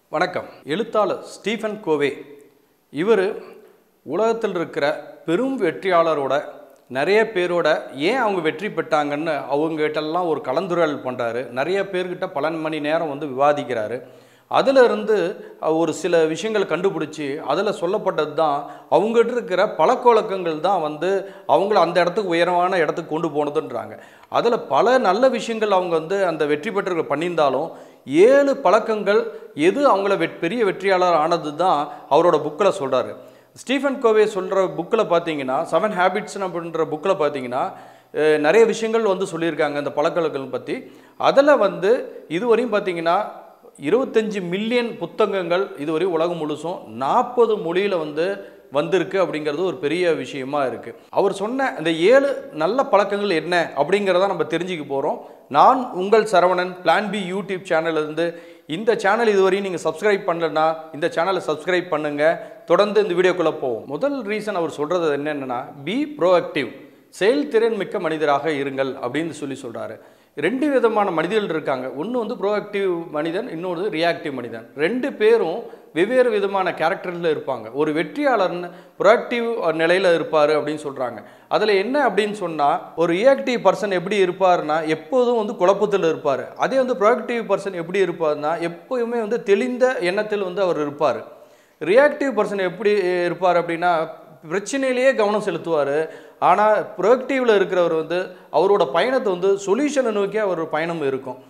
வணக்கம் எழுத்தாளர் ஸ்டீஃபன் கோவே இவர் உலகத்தில் இருக்கிற பெரும் வெற்றியாளரோட நிறைய பேரோட ஏன் அவங்க வெற்றி பெற்றாங்கன்னு அவங்ககிட்டலாம் ஒரு கலந்துரையாடல் பண்ணுறாரு நிறைய பேர்கிட்ட பல மணி நேரம் வந்து விவாதிக்கிறாரு அதில் இருந்து ஒரு சில விஷயங்கள் கண்டுபிடிச்சி அதில் சொல்லப்பட்டது தான் அவங்ககிட்ட இருக்கிற பழக்கவழக்கங்கள் தான் வந்து அவங்கள அந்த இடத்துக்கு உயரமான இடத்துக்கு கொண்டு போனதுன்றாங்க அதில் பல நல்ல விஷயங்கள் அவங்க வந்து அந்த வெற்றி பெற்றவர்கள் பண்ணியிருந்தாலும் ஏழு பழக்கங்கள் எது அவங்கள வெட் பெரிய வெற்றியாளர் ஆனது தான் அவரோட புக்கில் சொல்கிறாரு ஸ்டீஃபன் கோவே சொல்கிற புக்கில் பார்த்தீங்கன்னா செவன் ஹேபிட்ஸ் அப்படின்ற புக்கில் பார்த்தீங்கன்னா அஹ், நிறைய விஷயங்கள் வந்து சொல்லியிருக்காங்க இந்த பழக்கவழக்கங்கள் பற்றி அதில் வந்து இதுவரையும் பார்த்தீங்கன்னா இருபத்தஞ்சி மில்லியன் புத்தகங்கள் இதுவரை உலகம் முழுசும் நாற்பது மொழியில் வந்து வந்திருக்கு அப்படிங்கிறது ஒரு பெரிய விஷயமா இருக்குது அவர் சொன்ன அந்த ஏழு நல்ல பழக்கங்கள் என்ன அப்படிங்கிறத நம்ம தெரிஞ்சுக்க போகிறோம் நான் உங்கள் சரவணன் பிளான் பி யூடியூப் சேனல்லேருந்து இந்த சேனல் இதுவரையும் நீங்கள் சப்ஸ்கிரைப் பண்ணலன்னா இந்த சேனலை சப்ஸ்கிரைப் பண்ணுங்கள் தொடர்ந்து இந்த வீடியோக்குள்ளே போவோம் முதல் ரீசன் அவர் சொல்கிறது என்னென்னா பி ப்ரோஆக்டிவ் செயல்திறன் மிக்க மனிதராக இருங்கள் அப்படின்னு சொல்லி சொல்கிறாரு ரெண்டு விதமான மனிதர்கள் இருக்காங்க ஒன்று வந்து ப்ரோஆக்டிவ் மனிதன் இன்னொன்று ரியாக்டிவ் மனிதன் ரெண்டு பேரும் வெவ்வேறு விதமான கேரக்டரில் இருப்பாங்க ஒரு வெற்றியாளர்னு ப்ரோஆக்டிவ் நிலையில் இருப்பார் அப்படின்னு சொல்கிறாங்க அதில் என்ன அப்படின்னு சொன்னால் ஒரு ரியாக்டிவ் பர்சன் எப்படி இருப்பார்னா எப்போதும் வந்து குழப்பத்தில் இருப்பார் அதே வந்து ப்ரோஆக்டிவ் பர்சன் எப்படி இருப்பார்னா எப்போயுமே வந்து தெளிந்த எண்ணத்தில் வந்து அவர் இருப்பார் ரியாக்டிவ் பர்சன் எப்படி இருப்பார் அப்படின்னா பிரச்சனையிலேயே கவனம் செலுத்துவார் ஆனால் ப்ரொடக்டிவில் இருக்கிறவர் வந்து அவரோட பயணத்தை வந்து சொல்யூஷனை நோக்கி அவர் பயணம் இருக்கும்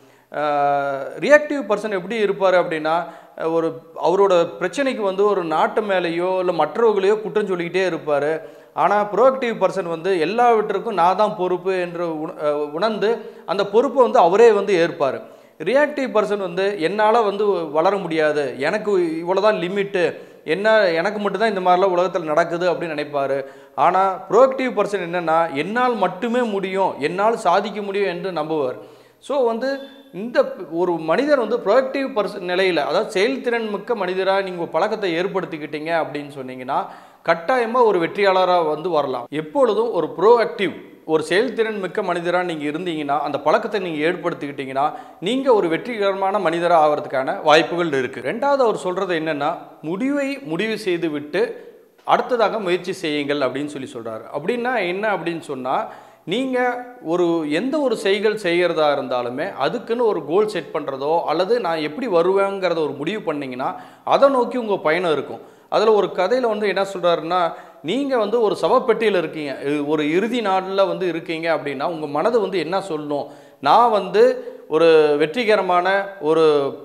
ரியாக்டிவ் பர்சன் எப்படி இருப்பார் அப்படின்னா அஹ், ஒரு அவரோட பிரச்சனைக்கு வந்து ஒரு நாட்டு மேலேயோ இல்லை மற்றவர்களையோ குற்றம் சொல்லிக்கிட்டே இருப்பார் ஆனால் ப்ரோஆக்டிவ் பர்சன் வந்து எல்லாவற்றுக்கும் நான் தான் பொறுப்பு என்று உண- அஹ், உணர்ந்து அந்த பொறுப்பை வந்து அவரே வந்து ஏற்பார் ரியாக்டிவ் பர்சன் வந்து என்னால் வந்து வளர முடியாது எனக்கு இவ்வளோ தான் லிமிட்டு என்ன எனக்கு மட்டும்தான் இந்த மாதிரிலாம் உலகத்தில் நடக்குது அப்படின்னு நினைப்பாரு ஆனால் ப்ரோஆக்டிவ் பர்சன் என்னென்னா என்னால் மட்டுமே முடியும் என்னால் சாதிக்க முடியும் என்று நம்புவார் ஸோ வந்து இந்த ஒரு மனிதர் வந்து ப்ரோஆக்டிவ் பர்சன் நிலையில் அதாவது செயல்திறன் மிக்க மனிதராக நீங்கள் பழக்கத்தை ஏற்படுத்திக்கிட்டீங்க அப்படின்னு சொன்னீங்கன்னா கட்டாயமாக ஒரு வெற்றியாளராக வந்து வரலாம் எப்பொழுதும் ஒரு ப்ரோஆக்டிவ் ஒரு செயல்திறன் மிக்க மனிதராக நீங்கள் இருந்தீங்கன்னா அந்த பழக்கத்தை நீங்கள் ஏற்படுத்திக்கிட்டீங்கன்னா நீங்கள் ஒரு வெற்றிகரமான மனிதராக ஆகிறதுக்கான வாய்ப்புகள் இருக்குது ரெண்டாவது அவர் சொல்கிறது என்னென்னா முடிவை முடிவு செய்து விட்டு அடுத்ததாக முயற்சி செய்யுங்கள் அப்படின்னு சொல்லி சொல்கிறாரு அப்படின்னா என்ன அப்படின்னு சொன்னால் நீங்கள் ஒரு எந்த ஒரு செய்கள் செய்கிறதா இருந்தாலுமே அதுக்குன்னு ஒரு கோல் செட் பண்ணுறதோ அல்லது நான் எப்படி வருவேங்கிறத ஒரு முடிவு பண்ணீங்கன்னா அதை நோக்கி உங்கள் பயணம் இருக்கும் அதில் ஒரு கதையில் வந்து என்ன சொல்கிறாருன்னா நீங்கள் வந்து ஒரு சவப்பெட்டியில் இருக்கீங்க இ- ஒரு இறுதி நாளில் வந்து இருக்கீங்க அப்படின்னா உங்கள் மனது வந்து என்ன சொல்லணும் நான் வந்து ஒரு வெற்றிகரமான ஒரு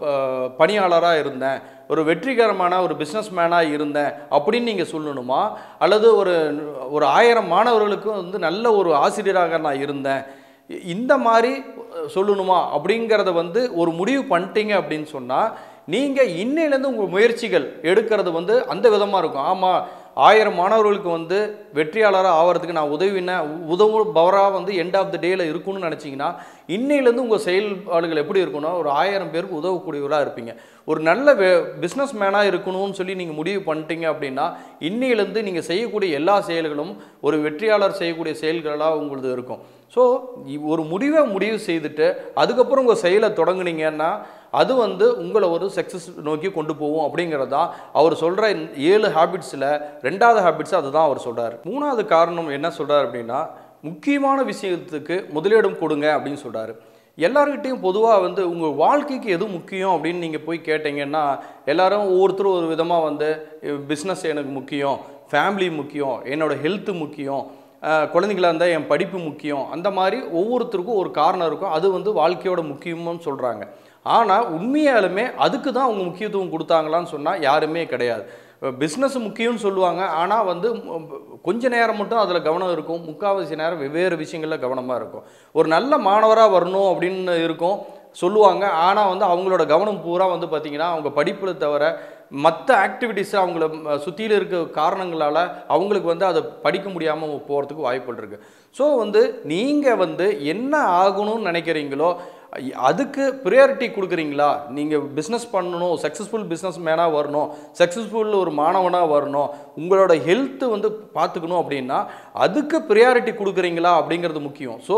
பணியாளராக இருந்தேன் ஒரு வெற்றிகரமான ஒரு பிஸ்னஸ் மேனாக இருந்தேன் அப்படின்னு நீங்கள் சொல்லணுமா அல்லது ஒரு ஒரு ஆயிரம் மாணவர்களுக்கு வந்து நல்ல ஒரு ஆசிரியராக நான் இருந்தேன் இ- இந்த மாதிரி சொல்லணுமா அப்படிங்கிறத வந்து ஒரு முடிவு பண்ணிட்டீங்க அப்படின்னு சொன்னால் நீங்கள் இன்னையிலேருந்து உங்கள் முயற்சிகள் எடுக்கிறது வந்து அந்த விதமாக இருக்கும் ஆமாம் ஆயிரம் மாணவர்களுக்கு வந்து வெற்றியாளராக ஆகிறதுக்கு நான் உதவின உதவுபவராக வந்து எண்ட் ஆஃப் த டேயில் இருக்கும்னு நினச்சிங்கன்னா இன்னையிலேருந்து உங்கள் செயல்பாடுகள் எப்படி இருக்கும்னா ஒரு ஆயிரம் பேருக்கு உதவக்கூடியவராக இருப்பீங்க ஒரு நல்ல வெ பிஸ்னஸ் மேனாக இருக்கணும்னு சொல்லி நீங்கள் முடிவு பண்ணிட்டீங்க அப்படின்னா இன்னையிலேருந்து நீங்கள் செய்யக்கூடிய எல்லா செயல்களும் ஒரு வெற்றியாளர் செய்யக்கூடிய செயல்களாக உங்களது இருக்கும் ஸோ ஒரு முடிவை முடிவு செய்துட்டு அதுக்கப்புறம் உங்கள் செயலை தொடங்குனீங்கன்னா அது வந்து உங்களை ஒரு சக்ஸஸ் நோக்கி கொண்டு போகும் அப்படிங்கிறது தான் அவர் சொல்கிற ஏழு ஹேபிட்ஸில் ரெண்டாவது ஹேபிட்ஸ் அதுதான் அவர் சொல்கிறார் மூணாவது காரணம் என்ன சொல்கிறார் அப்படின்னா முக்கியமான விஷயத்துக்கு முதலிடம் கொடுங்க அப்படின்னு சொல்கிறாரு எல்லார்கிட்டையும் பொதுவாக வந்து உங்கள் வாழ்க்கைக்கு எது முக்கியம் அப்படின்னு நீங்கள் போய் கேட்டீங்கன்னா எல்லாரும் ஒவ்வொருத்தரும் ஒரு விதமாக வந்து பிஸ்னஸ் எனக்கு முக்கியம் ஃபேமிலி முக்கியம் என்னோட ஹெல்த்து முக்கியம் அஹ், குழந்தைங்களா இருந்தால் என் படிப்பு முக்கியம் அந்த மாதிரி ஒவ்வொருத்தருக்கும் ஒரு காரணம் இருக்கும் அது வந்து வாழ்க்கையோட முக்கியம்னு சொல்கிறாங்க ஆனால் உண்மையாலுமே அதுக்கு தான் அவங்க முக்கியத்துவம் கொடுத்தாங்களான்னு சொன்னால் யாருமே கிடையாது பிஸ்னஸ் முக்கியம்னு சொல்லுவாங்க ஆனால் வந்து ம், கொஞ்ச நேரம் மட்டும் அதில் கவனம் இருக்கும் முக்கால்வாசி நேரம் வெவ்வேறு விஷயங்களில் கவனமாக இருக்கும் ஒரு நல்ல மாணவராக வரணும் அப்படின்னு இருக்கும் சொல்லுவாங்க ஆனால் வந்து அவங்களோட கவனம் பூரா வந்து பார்த்திங்கன்னா அவங்க படிப்பில் தவிர மற்ற ஆக்டிவிட்டீஸை அவங்கள சுற்றியில் இருக்க காரணங்களால் அவங்களுக்கு வந்து அதை படிக்க முடியாமல் போகிறதுக்கு வாய்ப்புகள் இருக்குது ஸோ வந்து நீங்கள் வந்து என்ன ஆகணும்னு நினைக்கிறீங்களோ ஐ- அதுக்கு ப்ரியாரிட்டி கொடுக்குறீங்களா நீங்கள் பிஸ்னஸ் பண்ணணும் சக்ஸஸ்ஃபுல் பிஸ்னஸ் மேனாக வரணும் சக்ஸஸ்ஃபுல் ஒரு மாணவனாக வரணும் உங்களோட ஹெல்த்து வந்து பார்த்துக்கணும் அப்படின்னா அதுக்கு ப்ரியாரிட்டி கொடுக்குறீங்களா அப்படிங்கிறது முக்கியம் ஸோ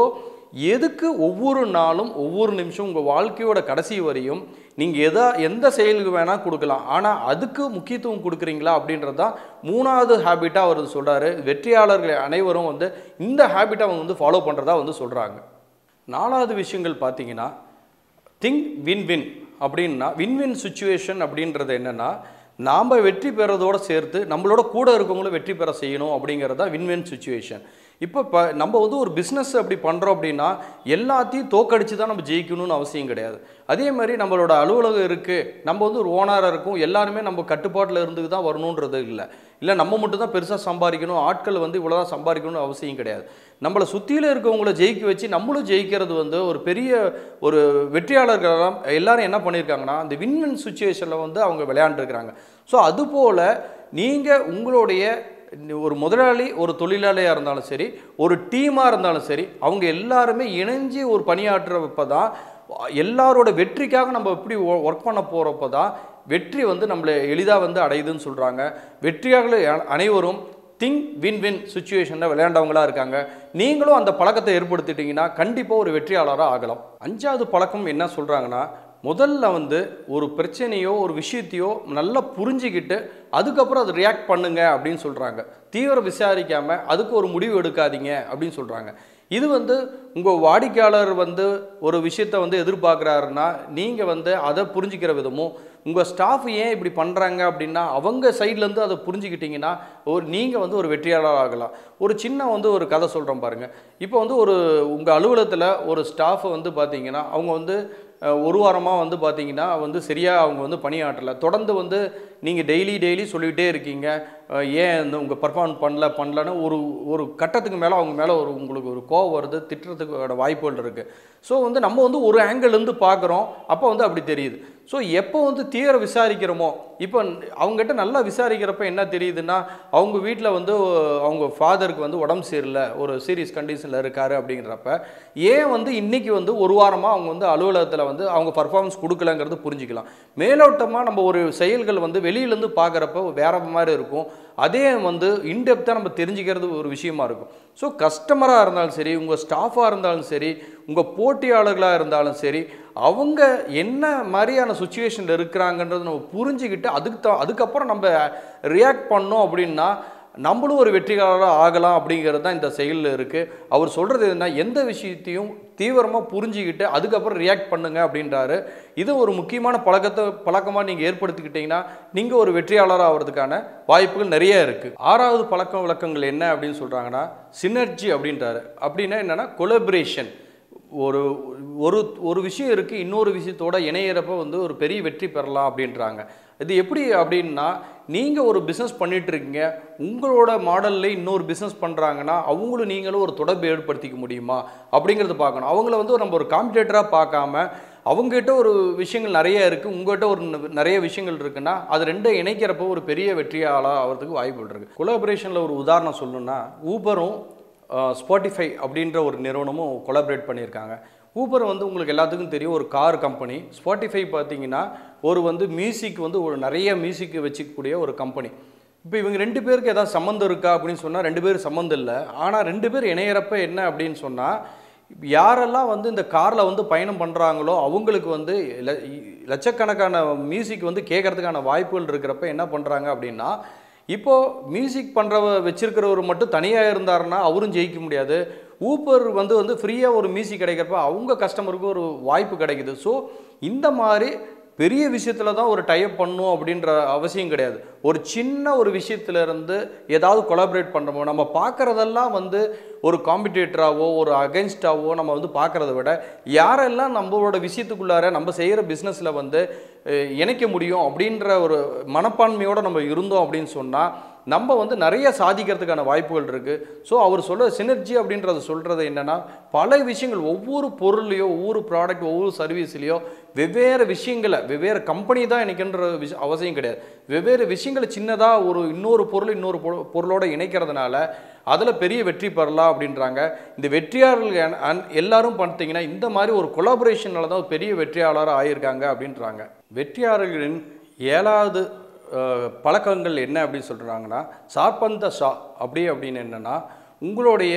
எதுக்கு ஒவ்வொரு நாளும் ஒவ்வொரு நிமிஷம் உங்கள் வாழ்க்கையோட கடைசி வரையும் நீங்கள் எதா எந்த செயலுக்கு வேணால் கொடுக்கலாம் ஆனால் அதுக்கு முக்கியத்துவம் கொடுக்குறீங்களா அப்படின்றது தான் மூணாவது ஹேபிட்டாக அவர் சொல்கிறாரு வெற்றியாளர்கள் அனைவரும் வந்து இந்த ஹேபிட்டை அவங்க வந்து ஃபாலோ பண்ணுறதா வந்து சொல்கிறாங்க நாலாவது விஷயங்கள் பார்த்தீங்கன்னா திங்க் வின் வின் அப்படின்னா வின் வின் சுச்சுவேஷன் அப்படின்றது என்னென்னா நாம் வெற்றி பெறதோடு சேர்த்து நம்மளோட கூட இருக்கவங்களும் வெற்றி பெற செய்யணும் அப்படிங்கிறது தான் வின் வின் சுச்சுவேஷன் இப்போ இப்போ நம்ம வந்து ஒரு பிஸ்னஸ் அப்படி பண்ணுறோம் அப்படின்னா எல்லாத்தையும் தோக்கடிச்சு தான் நம்ம ஜெயிக்கணும்னு அவசியம் கிடையாது அதே மாதிரி நம்மளோட அலுவலகம் இருக்குது நம்ம வந்து ஒரு ஓனராக இருக்கும் எல்லாருமே நம்ம கட்டுப்பாட்டில் இருந்து தான் வரணுன்றது இல்லை இல்லை நம்ம மட்டும் தான் பெருசாக சம்பாதிக்கணும் ஆட்கள் வந்து இவ்வளோ தான் சம்பாதிக்கணும்னு அவசியம் கிடையாது நம்மளை சுற்றியில் இருக்கவங்கள ஜெயிக்க வச்சு நம்மளும் ஜெயிக்கிறது வந்து ஒரு பெரிய ஒரு வெற்றியாளர்களெல்லாம் எல்லாரும் என்ன பண்ணியிருக்காங்கன்னா அந்த வின் வின் சுச்சுவேஷனில் வந்து அவங்க விளையாண்டுருக்கிறாங்க ஸோ அதுபோல் நீங்கள் உங்களுடைய ஒரு முதலாளி ஒரு தொழிலாளியாக இருந்தாலும் சரி ஒரு டீமாக இருந்தாலும் சரி அவங்க எல்லாருமே இணைஞ்சு ஒரு பணியாற்றுறப்ப தான் எல்லாரோட வெற்றிக்காக நம்ம எப்படி ஒர்க் பண்ண போகிறப்ப தான் வெற்றி வந்து நம்மளை எளிதாக வந்து அடையுதுன்னு சொல்கிறாங்க வெற்றியாளர்கள் அனைவரும் திங்க் வின் வின் சுச்சுவேஷனில் விளையாண்டவங்களா இருக்காங்க நீங்களும் அந்த பழக்கத்தை ஏற்படுத்திட்டீங்கன்னா கண்டிப்பாக ஒரு வெற்றியாளராக ஆகலாம் அஞ்சாவது பழக்கம் என்ன சொல்கிறாங்கன்னா முதல்ல வந்து ஒரு பிரச்சனையோ ஒரு விஷயத்தையோ நல்லா புரிஞ்சுக்கிட்டு அதுக்கப்புறம் அது ரியாக்ட் பண்ணுங்க அப்படின்னு சொல்கிறாங்க தீவிரம் விசாரிக்காமல் அதுக்கு ஒரு முடிவு எடுக்காதீங்க அப்படின்னு சொல்கிறாங்க இது வந்து உங்கள் வாடிக்கையாளர் வந்து ஒரு விஷயத்தை வந்து எதிர்பார்க்குறாருன்னா நீங்கள் வந்து அதை புரிஞ்சுக்கிற விதமும் உங்கள் ஸ்டாஃப் ஏன் இப்படி பண்ணுறாங்க அப்படின்னா அவங்க சைட்லேருந்து அதை புரிஞ்சுக்கிட்டிங்கன்னா ஒரு நீங்கள் வந்து ஒரு வெற்றியாளர் ஆகலாம் ஒரு சின்ன வந்து ஒரு கதை சொல்கிறேன் பாருங்கள் இப்போ வந்து ஒரு உங்கள் அலுவலகத்தில் ஒரு ஸ்டாஃப் வந்து பார்த்தீங்கன்னா அவங்க வந்து அஹ், ஒரு வாரமாக வந்து பார்த்தீங்கன்னா வந்து சரியாக அவங்க வந்து பணியாற்றலை தொடர்ந்து வந்து நீங்கள் டெய்லி டெய்லி சொல்லிகிட்டே இருக்கீங்க அஹ், ஏன் இந்த உங்கள் பர்ஃபார்ம் பண்ணல பண்ணலன்னு ஒரு ஒரு கட்டத்துக்கு மேலே அவங்க மேலே ஒரு உங்களுக்கு ஒரு கோவம் வருது திட்டுறதுக்கு வாய்ப்புகள் இருக்குது ஸோ வந்து நம்ம வந்து ஒரு ஆங்கிள்லேருந்து பார்க்குறோம் அப்போ வந்து அப்படி தெரியுது ஸோ எப்போ வந்து தீவிர விசாரிக்கிறோமோ இப்போ அவங்ககிட்ட நல்லா விசாரிக்கிறப்ப என்ன தெரியுதுன்னா அவங்க வீட்டில் வந்து அவங்க ஃபாதருக்கு வந்து உடம்பு சரியில்லை ஒரு சீரியஸ் கண்டிஷனில் இருக்காரு அப்படிங்கிறப்ப ஏன் வந்து இன்னைக்கு வந்து ஒரு வாரமாக அவங்க வந்து அலுவலகத்தில் வந்து அவங்க பர்ஃபார்மன்ஸ் கொடுக்கலங்கிறது புரிஞ்சுக்கலாம் மேலோட்டமாக நம்ம ஒரு செயல்கள் வந்து வெளியிலேருந்து பார்க்குறப்ப வேற மாதிரி இருக்கும் அதே வந்து இன்டெப்த்தாக நம்ம தெரிஞ்சுக்கிறது ஒரு விஷயமா இருக்கும் ஸோ கஸ்டமராக இருந்தாலும் சரி உங்கள் ஸ்டாஃபாக இருந்தாலும் சரி உங்கள் போட்டியாளர்களாக இருந்தாலும் சரி அவங்க என்ன மாதிரியான சுச்சுவேஷனில் இருக்கிறாங்கன்றது நம்ம புரிஞ்சுக்கிட்டு அதுக்கு த அதுக்கப்புறம் நம்ம ரியாக்ட் பண்ணோம் அப்படின்னா நம்மளும் ஒரு வெற்றியாளராக ஆகலாம் அப்படிங்கிறது தான் இந்த செயலில் இருக்குது அவர் சொல்கிறது என்ன எந்த விஷயத்தையும் தீவிரமாக புரிஞ்சுக்கிட்டு அதுக்கப்புறம் ரியாக்ட் பண்ணுங்க அப்படின்றாரு இது ஒரு முக்கியமான பழக்கத்தை பழக்கமாக நீங்கள் ஏற்படுத்திக்கிட்டீங்கன்னா நீங்கள் ஒரு வெற்றியாளராக ஆகிறதுக்கான வாய்ப்புகள் நிறைய இருக்குது ஆறாவது பழக்க வழக்கங்கள் என்ன அப்படின்னு சொல்கிறாங்கன்னா சினர்ஜி அப்படின்றாரு அப்படின்னா என்னென்னா கொலபரேஷன் ஒரு ஒரு ஒரு விஷயம் இருக்குது இன்னொரு விஷயத்தோட இணையிறப்ப வந்து ஒரு பெரிய வெற்றி பெறலாம் அப்படின்றாங்க இது எப்படி அப்படின்னா நீங்கள் ஒரு பிஸ்னஸ் இருக்கீங்க உங்களோட மாடல்ல இன்னொரு பிஸ்னஸ் பண்ணுறாங்கன்னா அவங்களும் நீங்களும் ஒரு தொடர்பு ஏற்படுத்திக்க முடியுமா அப்படிங்கிறத பார்க்கணும் அவங்கள வந்து நம்ம ஒரு காம்படேட்டராக பார்க்காம அவங்ககிட்ட ஒரு விஷயங்கள் நிறைய இருக்குது உங்கள்கிட்ட ஒரு ந- நிறைய விஷயங்கள் இருக்குன்னா அது ரெண்டும் இணைக்கிறப்போ ஒரு பெரிய வெற்றியாளாக ஆகிறதுக்கு வாய்ப்புகள் இருக்குது கொலாபரேஷனில் ஒரு உதாரணம் சொல்லணும்னா ஊபரும் ஸ்பாட்டிஃபை அப்படின்ற ஒரு நிறுவனமும் கொலாபரேட் பண்ணியிருக்காங்க ஊபர் வந்து உங்களுக்கு எல்லாத்துக்கும் தெரியும் ஒரு கார் கம்பெனி ஸ்பாட்டிஃபை பார்த்தீங்கன்னா ஒரு வந்து மியூசிக் வந்து ஒரு நிறைய மியூசிக் வச்சுக்கக்கூடிய ஒரு கம்பெனி இப்போ இவங்க ரெண்டு பேருக்கு ஏதாவது சம்மந்தம் இருக்கா அப்படின்னு சொன்னால் ரெண்டு பேரும் சம்மந்தம் இல்லை ஆனால் ரெண்டு பேர் இணையிறப்ப என்ன அப்படின்னு சொன்னால் யாரெல்லாம் வந்து இந்த காரில் வந்து பயணம் பண்ணுறாங்களோ அவங்களுக்கு வந்து ல- லட்சக்கணக்கான மியூசிக் வந்து கேட்கறதுக்கான வாய்ப்புகள் இருக்கிறப்ப என்ன பண்ணுறாங்க அப்படின்னா இப்போது மியூசிக் பண்ணுறவ வச்சிருக்கிறவர் மட்டும் தனியாக இருந்தாருன்னா அவரும் ஜெயிக்க முடியாது ஊப்பர் வந்து வந்து ஃப்ரீயாக ஒரு மியூசிக் கிடைக்கிறப்ப அவங்க கஸ்டமருக்கு ஒரு வாய்ப்பு கிடைக்குது ஸோ இந்த மாதிரி பெரிய விஷயத்தில் தான் ஒரு டைப் பண்ணும் அப்படின்ற அவசியம் கிடையாது ஒரு சின்ன ஒரு விஷயத்துல இருந்து ஏதாவது கொலாபரேட் பண்ணுறோமோ நம்ம பார்க்குறதெல்லாம் வந்து ஒரு காம்படிட்டராகவோ ஒரு அகைன்ஸ்டாவோ நம்ம வந்து பார்க்குறத விட யாரெல்லாம் நம்மளோட விஷயத்துக்குள்ளார நம்ம செய்கிற பிஸ்னஸில் வந்து அஹ், இணைக்க முடியும் அப்படின்ற ஒரு மனப்பான்மையோடு நம்ம இருந்தோம் அப்படின்னு சொன்னால் நம்ம வந்து நிறைய சாதிக்கிறதுக்கான வாய்ப்புகள் இருக்குது ஸோ அவர் சொல்ல சினர்ஜி அப்படின்றத சொல்கிறது என்னென்னா பல விஷயங்கள் ஒவ்வொரு பொருள்லையோ ஒவ்வொரு ப்ராடக்ட் ஒவ்வொரு சர்வீஸ்லையோ வெவ்வேறு விஷயங்களை வெவ்வேறு கம்பெனி தான் இணைக்கின்ற விஷ அவசியம் கிடையாது வெவ்வேறு விஷயங்களை சின்னதாக ஒரு இன்னொரு பொருள் இன்னொரு பொரு- பொருளோட இணைக்கிறதுனால அதில் பெரிய வெற்றி பெறலாம் அப்படின்றாங்க இந்த வெற்றியாளர்கள் அன்- அன்- எல்லாரும் பார்த்தீங்கன்னா இந்த மாதிரி ஒரு கொலாபரேஷனால தான் ஒரு பெரிய வெற்றியாளராக ஆகியிருக்காங்க அப்படின்றாங்க வெற்றியாளர்களின் ஏழாவது அஹ், பழக்கங்கள் என்ன அப்படின்னு சொல்கிறாங்கன்னா சார்பந்த ஷா அப்படி அப்படின்னு என்னென்னா உங்களுடைய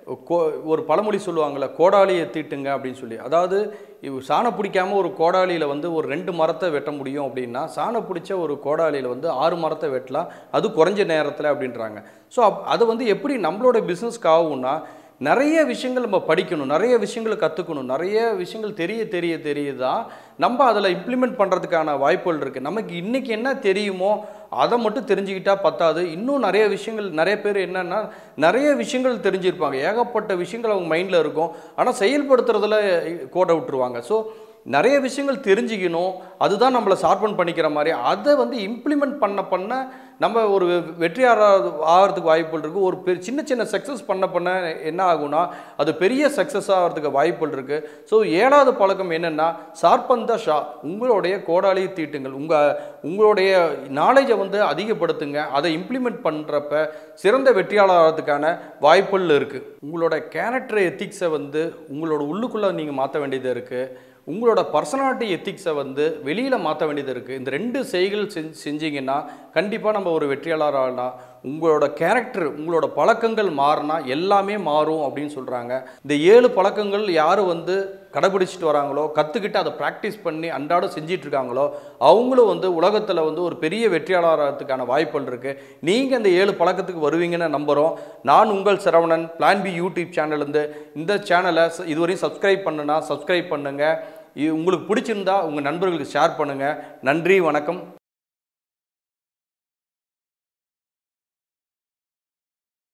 கோ ஒரு பழமொழி சொல்லுவாங்கள்ல கோடாலியை தீட்டுங்க அப்படின்னு சொல்லி அதாவது இவ் சாணம் பிடிக்காம ஒரு கோடாலியில் வந்து ஒரு ரெண்டு மரத்தை வெட்ட முடியும் அப்படின்னா சாணம் பிடிச்ச ஒரு கோடாலியில் வந்து ஆறு மரத்தை வெட்டலாம் அது குறைஞ்ச நேரத்தில் அப்படின்றாங்க ஸோ அது வந்து எப்படி நம்மளோட பிஸ்னஸ்க்கு ஆகும்னா நிறைய விஷயங்கள் நம்ம படிக்கணும் நிறைய விஷயங்களை கற்றுக்கணும் நிறைய விஷயங்கள் தெரிய தெரிய தெரிய தான் நம்ம அதில் இம்ப்ளிமெண்ட் பண்ணுறதுக்கான வாய்ப்புகள் இருக்குது நமக்கு இன்றைக்கி என்ன தெரியுமோ அதை மட்டும் தெரிஞ்சுக்கிட்டா பத்தாது இன்னும் நிறைய விஷயங்கள் நிறைய பேர் என்னென்னா நிறைய விஷயங்கள் தெரிஞ்சிருப்பாங்க ஏகப்பட்ட விஷயங்கள் அவங்க மைண்டில் இருக்கும் ஆனால் செயல்படுத்துறதுல கோட்டை விட்டுருவாங்க ஸோ நிறைய விஷயங்கள் தெரிஞ்சுக்கணும் அதுதான் நம்மளை ஷார்பன் பண்ணிக்கிற மாதிரி அதை வந்து இம்ப்ளிமெண்ட் பண்ண பண்ண நம்ம ஒரு வெற்றியாளர் ஆகிறதுக்கு வாய்ப்புகள் இருக்குது ஒரு பெரிய சின்ன சின்ன சக்ஸஸ் பண்ண பண்ண என்ன ஆகும்னா அது பெரிய சக்ஸஸ் ஆகிறதுக்கு வாய்ப்புகள் இருக்குது ஸோ ஏழாவது பழக்கம் என்னென்னா ஷார்பன் த ஷா உங்களுடைய கோடாலி தீட்டுங்கள் உங்கள் உங்களுடைய நாலேஜை வந்து அதிகப்படுத்துங்க அதை இம்ப்ளிமெண்ட் பண்ணுறப்ப சிறந்த வெற்றியாளர் ஆகிறதுக்கான வாய்ப்புகள் இருக்குது உங்களோட கேரக்டர் எத்திக்ஸை வந்து உங்களோட உள்ளுக்குள்ளே நீங்கள் மாற்ற வேண்டியது இருக்குது உங்களோட பர்சனாலிட்டி எத்திக்ஸை வந்து வெளியில் மாற்ற வேண்டியது இருக்குது இந்த ரெண்டு செய்கள் செஞ்சு செஞ்சீங்கன்னா கண்டிப்பாக நம்ம ஒரு வெற்றியாளர் ஆகலாம் உங்களோட கேரக்டர் உங்களோட பழக்கங்கள் மாறினா எல்லாமே மாறும் அப்படின்னு சொல்கிறாங்க இந்த ஏழு பழக்கங்கள் யார் வந்து கடைபிடிச்சிட்டு வராங்களோ கற்றுக்கிட்டு அதை ப்ராக்டிஸ் பண்ணி அன்றாடம் செஞ்சிட்டு இருக்காங்களோ அவங்களும் வந்து உலகத்தில் வந்து ஒரு பெரிய வெற்றியாளராகிறதுக்கான வாய்ப்புகள் இருக்குது நீங்கள் இந்த ஏழு பழக்கத்துக்கு வருவீங்கன்னு நம்புகிறோம் நான் உங்கள் சரவணன் பிளான் பி யூடியூப் சேனல்லேருந்து இந்த சேனலை இதுவரையும் சப்ஸ்கிரைப் பண்ணுனா சப்ஸ்கிரைப் பண்ணுங்கள் இது உங்களுக்கு பிடிச்சிருந்தா உங்கள் நண்பர்களுக்கு ஷேர் பண்ணுங்கள் நன்றி வணக்கம்